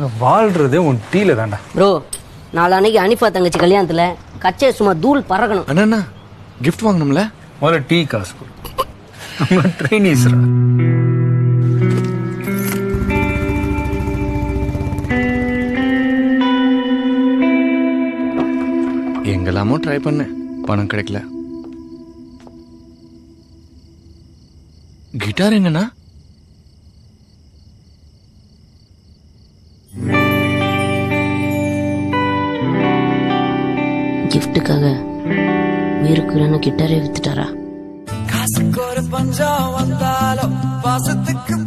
நாங்க வாழ்றதே உன் டீல தான்டா ப்ரோ நாளான்னைக்கு அனிஃபா தங்கச்சி கல்யாணத்துல கச்சே சும்மா தூள் பறக்கணும் அண்ணா கிஃப்ட் வாங்கணும்ல முதல்ல டீ காசு கொடு நம்ம ட்ரைனீஸ்ரா எங்கெல்லாமோ ட்ரை பண்ணேன் பணம் கிடைக்கல கிட்டார் எங்கண்ணா கிஃப்ட்டுக்காக உயிருக்குறன்னு கிட்டாரே வித்துட்டாரா காசுக்கு ஒரு பஞ்சம் வந்தாலும் பாசத்துக்கு